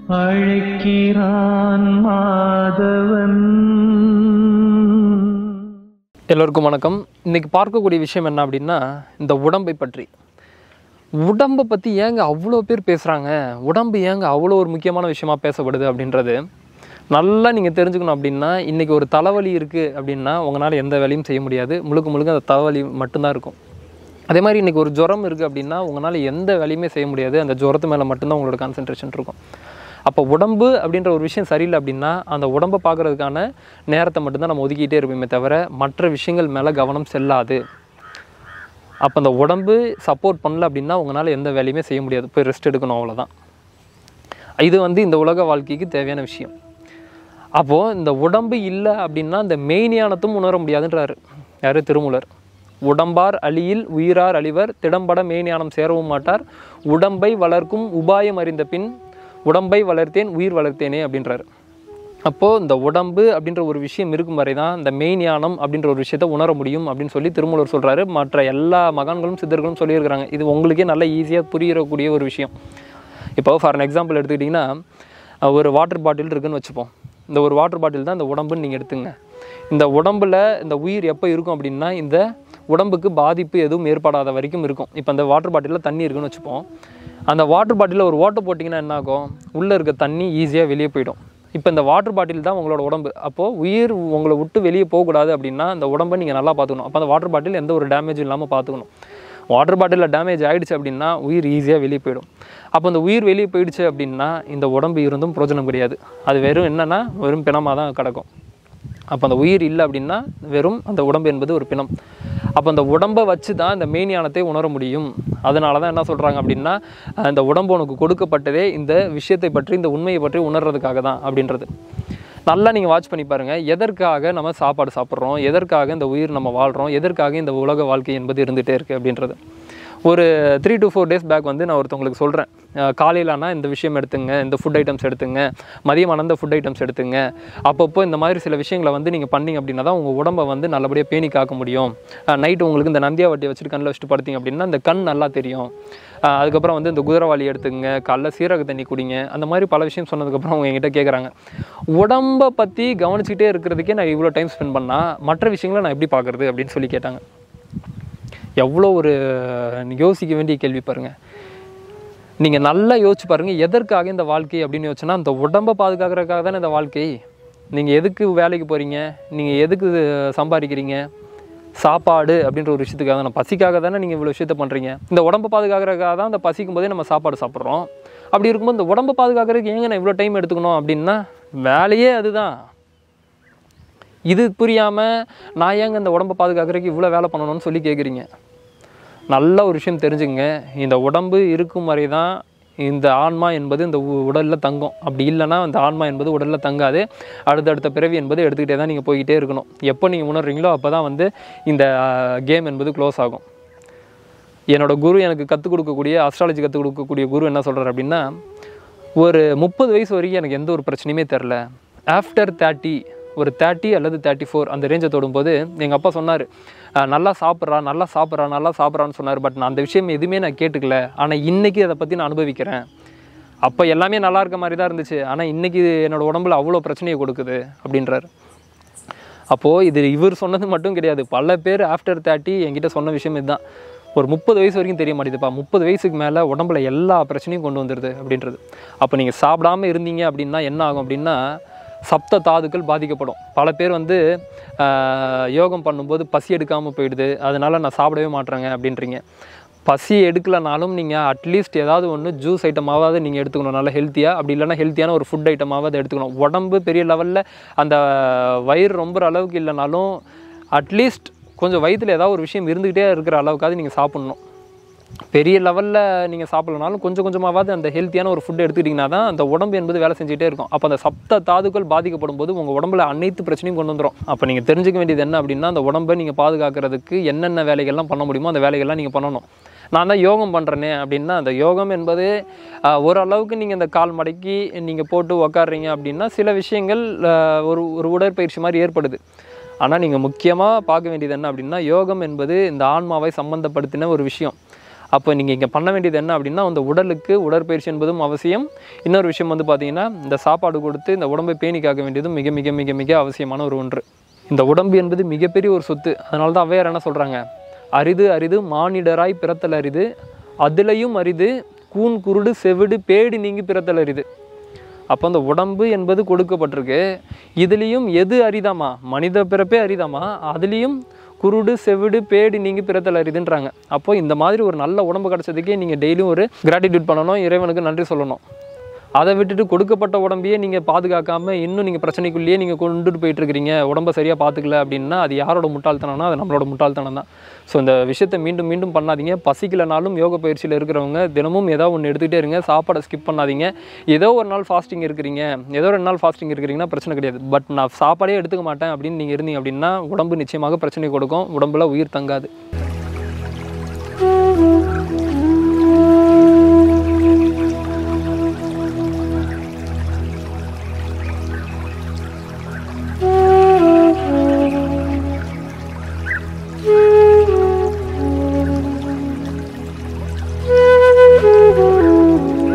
அழைக்கிறான் மாதவன் எல்லோருக்கும் வணக்கம் இன்னைக்கு பார்க்கக்கூடிய விஷயம் என்ன அப்படின்னா இந்த உடம்பை பற்றி உடம்பை பற்றி ஏங்க அவ்வளோ பேர் பேசுகிறாங்க உடம்பு ஏங்க அவ்வளோ ஒரு முக்கியமான விஷயமா பேசப்படுது அப்படின்றது நல்லா நீங்கள் தெரிஞ்சுக்கணும் அப்படின்னா இன்றைக்கி ஒரு தலைவலி இருக்குது அப்படின்னா உங்களால் எந்த வேலையும் செய்ய முடியாது முழுக்க முழுக்க அந்த தலைவலி மட்டும்தான் இருக்கும் அதே மாதிரி இன்றைக்கி ஒரு ஜுரம் இருக்குது அப்படின்னா உங்களால் எந்த வேலையுமே செய்ய முடியாது அந்த ஜுரத்து மேலே மட்டும்தான் உங்களோட கான்சென்ட்ரேஷன் இருக்கும் அப்போ உடம்பு அப்படின்ற ஒரு விஷயம் சரியில்லை அப்படின்னா அந்த உடம்பை பார்க்குறதுக்கான நேரத்தை மட்டும்தான் நம்ம ஒதுக்கிட்டே இருப்போமே தவிர மற்ற விஷயங்கள் மேலே கவனம் செல்லாது அப்போ அந்த உடம்பு சப்போர்ட் பண்ணல அப்படின்னா உங்களால் எந்த வேலையுமே செய்ய முடியாது போய் ரெஸ்ட் எடுக்கணும் அவ்வளோதான் இது வந்து இந்த உலக வாழ்க்கைக்கு தேவையான விஷயம் அப்போது இந்த உடம்பு இல்லை அப்படின்னா இந்த மெய்ஞானத்தும் உணர முடியாதுன்றாரு யார் திருமூலர் உடம்பார் அழியில் உயிரார் அழிவர் திடம்பட மெய்ஞானம் சேரவும் மாட்டார் உடம்பை வளர்க்கும் உபாயம் அறிந்த பின் உடம்பை வளர்த்தேன் உயிர் வளர்த்தேனே அப்படின்றாரு அப்போது இந்த உடம்பு அப்படின்ற ஒரு விஷயம் இருக்கும் வரை தான் இந்த மெய்ஞானம் அப்படின்ற ஒரு விஷயத்தை உணர முடியும் அப்படின்னு சொல்லி திருமூலர் சொல்கிறாரு மற்ற எல்லா மகான்களும் சித்தர்களும் சொல்லியிருக்கிறாங்க இது உங்களுக்கே நல்ல ஈஸியாக புரியக்கூடிய ஒரு விஷயம் இப்போ ஃபார் எக்ஸாம்பிள் எடுத்துக்கிட்டிங்கன்னா அஹ் ஒரு வாட்டர் பாட்டில் இருக்குன்னு வச்சுப்போம் இந்த ஒரு வாட்டர் பாட்டில் தான் இந்த உடம்புன்னு நீங்கள் எடுத்துங்க இந்த உடம்புல இந்த உயிர் எப்போ இருக்கும் அப்படின்னா இந்த உடம்புக்கு பாதிப்பு எதுவும் ஏற்படாத வரைக்கும் இருக்கும் இப்போ அந்த வாட்டர் பாட்டிலில் தண்ணி இருக்குன்னு வச்சுப்போம் அந்த வாட்டர் பாட்டிலில் ஒரு ஓட்டை போட்டிங்கன்னா என்ன ஆகும் உள்ளே இருக்க தண்ணி ஈஸியாக வெளியே போயிடும் இப்போ இந்த வாட்டர் பாட்டில் தான் உங்களோட உடம்பு அப்போது உயிர் உங்களை விட்டு வெளியே போகக்கூடாது அப்படின்னா அந்த உடம்பை நீங்கள் நல்லா பார்த்துக்கணும் அப்போ அந்த வாட்டர் பாட்டில் எந்த ஒரு டேமேஜும் இல்லாமல் பார்த்துக்கணும் வாட்டர் பாட்டிலில் டேமேஜ் ஆகிடுச்சு அப்படின்னா உயிர் ஈஸியாக வெளியே போயிடும் அப்போ அந்த உயிர் வெளியே போயிடுச்சு அப்படின்னா இந்த உடம்பு இருந்தும் பிரயோஜனம் கிடையாது அது வெறும் என்னென்னா வெறும் பிணமாக தான் கிடக்கும் அப்போ அந்த உயிர் இல்லை அப்படின்னா வெறும் அந்த உடம்பு என்பது ஒரு பிணம் அப்போ அந்த உடம்பை வச்சு தான் இந்த மெய்ஞானத்தை உணர முடியும் அதனால தான் என்ன சொல்கிறாங்க அப்படின்னா அஹ் இந்த உடம்பு உனக்கு கொடுக்கப்பட்டதே இந்த விஷயத்தை பற்றி இந்த உண்மையை பற்றி உணர்றதுக்காக தான் அப்படின்றது நல்லா நீங்கள் வாட்ச் பண்ணி பாருங்கள் எதற்காக நம்ம சாப்பாடு சாப்பிட்றோம் எதற்காக இந்த உயிர் நம்ம வாழ்கிறோம் எதற்காக இந்த உலக வாழ்க்கை என்பது இருந்துகிட்டே இருக்குது அப்படின்றது ஒரு three to four days back வந்து நான் ஒருத்தவங்களுக்கு சொல்கிறேன் காலையிலனா இந்த விஷயம் எடுத்துங்க இந்த ஃபுட் ஐட்டம்ஸ் எடுத்துங்க மதியமான இந்த ஃபுட் ஐட்டம்ஸ் எடுத்துங்க அப்பப்போ இந்த மாதிரி சில விஷயங்களை வந்து நீங்கள் பண்ணீங்க அப்படின்னா தான் உங்கள் உடம்பை வந்து நல்லபடியாக பேணி காக்க முடியும் நைட்டு உங்களுக்கு இந்த நந்தியா வட்டியை வச்சுட்டு கண்ணில் வச்சுட்டு படுத்தீங்க அப்படின்னா இந்த கண் நல்லா தெரியும் அஹ் அதுக்கப்புறம் வந்து இந்த குதிரவாளி எடுத்துங்க காலைல சீரக தண்ணி குடிங்க அந்த மாதிரி பல விஷயம் சொன்னதுக்கப்புறம் அவங்க என்கிட்ட கேட்குறாங்க உடம்பை பற்றி கவனிச்சுக்கிட்டே இருக்கிறதுக்கே நான் இவ்வளோ டைம் ஸ்பெண்ட் பண்ணால் மற்ற விஷயங்களை நான் எப்படி பார்க்குறது அப்படின்னு சொல்லி கேட்டாங்க எவ்வளோ ஒரு யோசிக்க வேண்டிய கேள்வி பாருங்கள் நீங்கள் நல்லா யோசிச்சு பாருங்கள் எதற்காக இந்த வாழ்க்கை அப்படின்னு யோசிச்சுன்னா அந்த உடம்பை பாதுகாக்கிறதுக்காக தானே இந்த வாழ்க்கை நீங்கள் எதுக்கு வேலைக்கு போகிறீங்க நீங்கள் எதுக்கு சம்பாதிக்கிறீங்க சாப்பாடு அப்படின்ற ஒரு விஷயத்துக்காக தானே பசிக்காக தானே நீங்கள் இவ்வளோ விஷயத்த பண்ணுறீங்க இந்த உடம்பை பாதுகாக்கிறதுக்காக தான் அந்த பசிக்கும் போதே நம்ம சாப்பாடு சாப்பிட்றோம் அப்படி இருக்கும்போது இந்த உடம்பை பாதுகாக்கிறதுக்கு ஏங்க நான் இவ்வளோ டைம் எடுத்துக்கணும் அப்படின்னா வேலையே அதுதான் இது புரியாமல் நான் ஏங்க இந்த உடம்பை பாதுகாக்கிறதுக்கு இவ்வளோ வேலை பண்ணணும்னு சொல்லி கேட்குறீங்க நல்ல ஒரு விஷயம் தெரிஞ்சுங்க இந்த உடம்பு இருக்கும் வரை தான் இந்த ஆன்மா என்பது இந்த உடலில் தங்கும் அப்படி இல்லைன்னா இந்த ஆன்மா என்பது உடலில் தங்காது அடுத்தடுத்த பிறவி என்பது எடுத்துக்கிட்டே தான் நீங்கள் போய்கிட்டே இருக்கணும் எப்போ நீங்கள் உணர்றீங்களோ அப்போ தான் வந்து இந்த கேம் என்பது க்ளோஸ் ஆகும் என்னோட குரு எனக்கு கற்றுக் கொடுக்கக்கூடிய அஸ்ட்ராலஜி கற்றுக் கொடுக்கக்கூடிய குரு என்ன சொல்கிறார் அப்படின்னா ஒரு முப்பது வயசு வரைக்கும் எனக்கு எந்த ஒரு பிரச்சனையுமே தெரில ஆஃப்டர் தேர்ட்டி ஒரு தேர்ட்டி அல்லது தேர்ட்டி ஃபோர் அந்த ரேஞ்சை தொடும்போது எங்கள் அப்பா சொன்னார் நல்லா சாப்பிட்றா நல்லா சாப்பிட்றா நல்லா சாப்பிட்றான்னு சொன்னார் பட் நான் அந்த விஷயம் எதுவுமே நான் கேட்டுக்கல ஆனால் இன்றைக்கி அதை பற்றி நான் அனுபவிக்கிறேன் அப்போ எல்லாமே நல்லா இருக்க மாதிரி தான் இருந்துச்சு ஆனால் இன்றைக்கி என்னோட உடம்புல அவ்வளோ பிரச்சனையை கொடுக்குது அப்படின்றாரு அப்போது இது இவர் சொன்னது மட்டும் கிடையாது பல பேர் ஆஃப்டர் தேர்ட்டி என்கிட்ட சொன்ன விஷயம் இதுதான் ஒரு முப்பது வயசு வரைக்கும் தெரிய மாட்டேதுப்பா முப்பது வயசுக்கு மேலே உடம்புல எல்லா பிரச்சனையும் கொண்டு வந்துடுது அப்படின்றது அப்போ நீங்கள் சாப்பிடாம இருந்தீங்க அப்படின்னா என்ன ஆகும் அப்படின்னா சப்த தாதுக்கள் பாதிக்கப்படும் பல பேர் வந்து ஆஹ், யோகம் பண்ணும்போது பசி எடுக்காமல் போயிடுது அதனால நான் சாப்பிடவே மாட்டேறேங்க அப்படின்றீங்க பசி எடுக்கலனாலும் நீங்கள் அட்லீஸ்ட் ஏதாவது ஒன்று ஜூஸ் ஐட்டமாவது நீங்கள் எடுத்துக்கணும் நல்லா ஹெல்த்தியாக அப்படி இல்லைன்னா ஹெல்த்தியான ஒரு ஃபுட் ஐட்டமாவது எடுத்துக்கணும் உடம்பு பெரிய லெவலில் அந்த வயிறு ரொம்ப அளவுக்கு இல்லைனாலும் அட்லீஸ்ட் கொஞ்சம் வயிற்றில் ஏதாவது ஒரு விஷயம் இருந்துக்கிட்டே இருக்கிற அளவுக்காவது நீங்கள் சாப்பிட்ணும் பெரிய லெவலில் நீங்கள் சாப்பிட்லனாலும் கொஞ்சம் கொஞ்சமாவது அந்த ஹெல்த்தியான ஒரு ஃபுட் எடுத்துக்கிட்டிங்கன்னா தான் அந்த உடம்பு என்பது வேலை செஞ்சுட்டே இருக்கும் அப்போ அந்த சப்த தாதுக்கள் பாதிக்கப்படும் போது உங்கள் உடம்புல அனைத்து பிரச்சனையும் கொண்டு வந்துடும் அப்போ நீங்கள் தெரிஞ்சுக்க வேண்டியது என்ன அப்படின்னா அந்த உடம்பை நீங்கள் பாதுகாக்கிறதுக்கு என்னென்ன வேலைகள்லாம் பண்ண முடியுமோ அந்த வேலைகள்லாம் நீங்கள் பண்ணணும் நான் தான் யோகம் பண்ணுறேனே அப்படின்னா அந்த யோகம் என்பது ஆஹ், ஓரளவுக்கு நீங்கள் இந்த கால் மடக்கி நீங்கள் போட்டு உக்காடுறீங்க அப்படின்னா சில விஷயங்கள் ஆஹ், ஒரு ஒரு உடற்பயிற்சி மாதிரி ஏற்படுது ஆனால் நீங்கள் முக்கியமாக பார்க்க வேண்டியது என்ன அப்படின்னா யோகம் என்பது இந்த ஆன்மாவை சம்மந்தப்படுத்தின ஒரு விஷயம் அப்போ நீங்கள் இங்கே பண்ண வேண்டியது என்ன அப்படின்னா அந்த உடலுக்கு உடற்பயிற்சி என்பதும் அவசியம் இன்னொரு விஷயம் வந்து பார்த்தீங்கன்னா இந்த சாப்பாடு கொடுத்து இந்த உடம்பை பேணி காக்க வேண்டியதும் மிக மிக மிக மிக அவசியமான ஒரு ஒன்று இந்த உடம்பு என்பது மிகப்பெரிய ஒரு சொத்து அதனால தான் அவ்வையார் என்ன சொல்கிறாங்க அரிது அரிது மானிடராய் பிறத்தல் அரிது அதுலேயும் அரிது கூன் குருடு செவிடு பேடி நீங்கி பிறத்தல் அரிது அப்போ அந்த உடம்பு என்பது கொடுக்கப்பட்டிருக்கு இதுலேயும் எது அரிதாமா மனித பிறப்பே அரிதாமா அதுலேயும் குருடு செவிடு பேடி நீங்கி பிறத்தல் அரிதுன்றாங்க அப்போ இந்த மாதிரி ஒரு நல்ல உடம்பு கிடச்சதுக்கே நீங்கள் டெய்லியும் ஒரு கிராட்டிடியூட் பண்ணணும் இறைவனுக்கு நன்றி சொல்லணும் அதை விட்டுட்டு கொடுக்கப்பட்ட உடம்பையே நீங்கள் பாதுகாக்காம இன்னும் நீங்கள் பிரச்சனைக்குள்ளேயே நீங்கள் கொண்டுட்டு போயிட்டு இருக்கிறீங்க உடம்ப சரியாக பார்த்துக்கல அப்படின்னா அது யாரோட முட்டாள்தனம்னா அது நம்மளோட முட்டாள்தனம் தான் ஸோ இந்த விஷயத்தை மீண்டும் மீண்டும் பண்ணாதீங்க பசிக்கலனாலும் யோக பயிற்சியில் இருக்கிறவங்க தினமும் ஏதோ ஒன்று எடுத்துக்கிட்டே இருங்க சாப்பாடை ஸ்கிப் பண்ணாதீங்க ஏதோ ஒரு நாள் ஃபாஸ்டிங் இருக்கிறீங்க ஏதோ ரெண்டு நாள் ஃபாஸ்டிங் இருக்கிறீங்கன்னா பிரச்சனை கிடையாது பட் நான் சாப்பாடே எடுத்துக்க மாட்டேன் அப்படின்னு நீங்கள் இருந்தீங்க அப்படின்னா உடம்பு நிச்சயமாக பிரச்சனை கொடுக்கும் உடம்புல உயிர் தங்காது